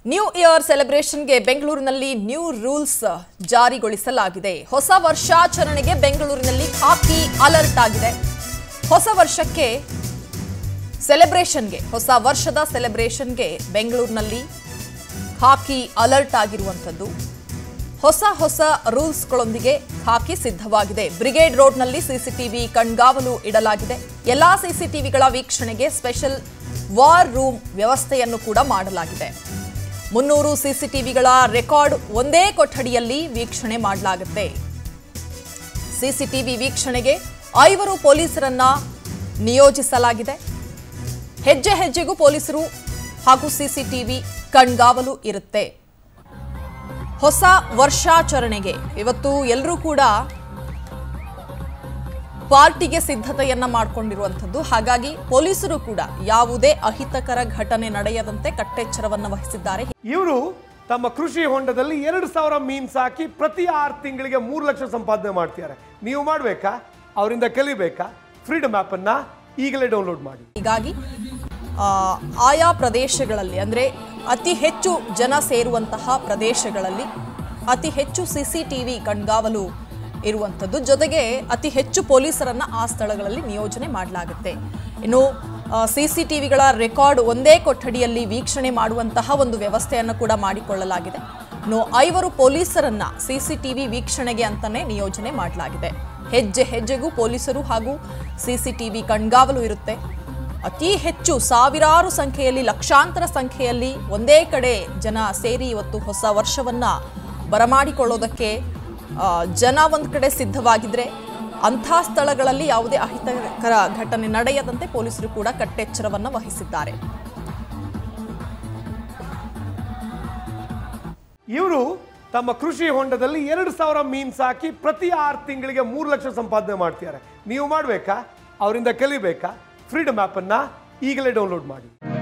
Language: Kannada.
ನ್ಯೂ ಇಯರ್ ಸೆಲೆಬ್ರೇಷನ್ಗೆ ಬೆಂಗಳೂರಿನಲ್ಲಿ ನ್ಯೂ ರೂಲ್ಸ್ ಜಾರಿಗೊಳಿಸಲಾಗಿದೆ ಹೊಸ ವರ್ಷಾಚರಣೆಗೆ ಬೆಂಗಳೂರಿನಲ್ಲಿ ಖಾಕಿ ಅಲರ್ಟ್ ಆಗಿದೆ ಹೊಸ ವರ್ಷಕ್ಕೆ ಸೆಲೆಬ್ರೇಷನ್ಗೆ ಹೊಸ ವರ್ಷದ ಸೆಲೆಬ್ರೇಷನ್ಗೆ ಬೆಂಗಳೂರಿನಲ್ಲಿ ಖಾಕಿ ಅಲರ್ಟ್ ಆಗಿರುವಂಥದ್ದು ಹೊಸ ಹೊಸ ರೂಲ್ಸ್ಗಳೊಂದಿಗೆ ಖಾಕಿ ಸಿದ್ಧವಾಗಿದೆ ಬ್ರಿಗೇಡ್ ರೋಡ್ನಲ್ಲಿ ಸಿಸಿಟಿವಿ ಕಣ್ಗಾವಲು ಇಡಲಾಗಿದೆ ಎಲ್ಲಾ ಸಿಸಿಟಿವಿಗಳ ವೀಕ್ಷಣೆಗೆ ಸ್ಪೆಷಲ್ ವಾರ್ ರೂಮ್ ವ್ಯವಸ್ಥೆಯನ್ನು ಕೂಡ ಮಾಡಲಾಗಿದೆ ಮುನ್ನೂರು ಸಿಸಿಟಿವಿಗಳ ರೆಕಾರ್ಡ್ ಒಂದೇ ಕೊಠಡಿಯಲ್ಲಿ ವೀಕ್ಷಣೆ ಮಾಡಲಾಗುತ್ತೆ ಸಿಸಿಟಿವಿ ವೀಕ್ಷಣೆಗೆ ಐವರು ಪೊಲೀಸರನ್ನ ನಿಯೋಜಿಸಲಾಗಿದೆ ಹೆಜ್ಜೆ ಹೆಜ್ಜೆಗೂ ಪೊಲೀಸರು ಹಾಗೂ ಸಿಸಿಟಿವಿ ಕಣ್ಗಾವಲು ಇರುತ್ತೆ ಹೊಸ ವರ್ಷಾಚರಣೆಗೆ ಇವತ್ತು ಎಲ್ಲರೂ ಕೂಡ ಪಾರ್ಟಿಗೆ ಸಿದ್ಧತೆಯನ್ನ ಮಾಡಿಕೊಂಡಿರುವಂಥದ್ದು ಹಾಗಾಗಿ ಪೊಲೀಸರು ಕೂಡ ಯಾವುದೇ ಅಹಿತಕರ ಘಟನೆ ನಡೆಯದಂತೆ ಕಟ್ಟೆಚ್ಚರವನ್ನು ವಹಿಸಿದ್ದಾರೆ ಇವರು ತಮ್ಮ ಕೃಷಿ ಹೊಂಡದಲ್ಲಿ ಎರಡು ಸಾವಿರ ಮೀನ್ ಸಾಕಿ ಪ್ರತಿ ಆರು ತಿಂಗಳಿಗೆ ಮೂರು ಲಕ್ಷ ಸಂಪಾದನೆ ಮಾಡ್ತಿದ್ದಾರೆ ನೀವು ಮಾಡಬೇಕಾ ಅವರಿಂದ ಕಲಿಬೇಕಾ ಫ್ರೀಡಮ್ ಆ್ಯಪನ್ನು ಈಗಲೇ ಡೌನ್ಲೋಡ್ ಮಾಡಿ ಹೀಗಾಗಿ ಆ, ಆಯಾ ಪ್ರದೇಶಗಳಲ್ಲಿ ಅಂದರೆ ಅತಿ ಹೆಚ್ಚು ಜನ ಸೇರುವಂತಹ ಪ್ರದೇಶಗಳಲ್ಲಿ ಅತಿ ಹೆಚ್ಚು ಸಿ ಸಿ ಟಿ ವಿ ಕಣ್ಗಾವಲು ಇರುವಂಥದ್ದು ಜೊತೆಗೆ ಅತಿ ಹೆಚ್ಚು ಪೊಲೀಸರನ್ನ ಆ ಸ್ಥಳಗಳಲ್ಲಿ ನಿಯೋಜನೆ ಮಾಡಲಾಗುತ್ತೆ ಇನ್ನು ಸಿ ಸಿ ಟಿ ವಿಗಳ ರೆಕಾರ್ಡ್ ಒಂದೇ ಕೊಠಡಿಯಲ್ಲಿ ವೀಕ್ಷಣೆ ಮಾಡುವಂತಹ ಒಂದು ವ್ಯವಸ್ಥೆಯನ್ನು ಕೂಡ ಮಾಡಿಕೊಳ್ಳಲಾಗಿದೆ ಇನ್ನು ಐವರು ಪೊಲೀಸರನ್ನ ಸಿ ಸಿ ಟಿ ವಿ ವೀಕ್ಷಣೆಗೆ ಅಂತಾನೆ ನಿಯೋಜನೆ ಮಾಡಲಾಗಿದೆ ಹೆಜ್ಜೆ ಹೆಜ್ಜೆಗೂ ಪೊಲೀಸರು ಹಾಗೂ ಸಿ ಸಿ ಟಿ ವಿ ಕಣ್ಗಾವಲು ಇರುತ್ತೆ ಅತಿ ಹೆಚ್ಚು ಸಾವಿರಾರು ಸಂಖ್ಯೆಯಲ್ಲಿ ಲಕ್ಷಾಂತರ ಸಂಖ್ಯೆಯಲ್ಲಿ ಒಂದೇ ಕಡೆ ಜನ ಸೇರಿ ಇವತ್ತು ಹೊಸ ವರ್ಷವನ್ನ ಬರಮಾಡಿಕೊಳ್ಳೋದಕ್ಕೆ ಆ, ಜನ ಒಂದು ಕಡೆ ಸಿದ್ಧವಾಗಿದ್ರೆ ಅಂಥ ಸ್ಥಳಗಳಲ್ಲಿ ಯಾವುದೇ ಅಹಿತಕರ ಘಟನೆ ನಡೆಯದಂತೆ ಪೊಲೀಸರು ಕೂಡ ಕಟ್ಟೆಚ್ಚರವನ್ನು ವಹಿಸಿದ್ದಾರೆ ಇವರು ತಮ್ಮ ಕೃಷಿ ಹೊಂಡದಲ್ಲಿ ಎರಡು ಸಾವಿರ ಮೀನ್ ಸಾಕಿ ಪ್ರತಿ ಆರು ತಿಂಗಳಿಗೆ ಮೂರು ಲಕ್ಷ ಸಂಪಾದನೆ ಮಾಡ್ತಿದ್ದಾರೆ ನೀವು ಮಾಡಬೇಕಾ ಅವರಿಂದ ಕಲಿಬೇಕಾ ಫ್ರೀಡಮ್ ಆ್ಯಪನ್ನು ಈಗಲೇ ಡೌನ್ಲೋಡ್ ಮಾಡಿ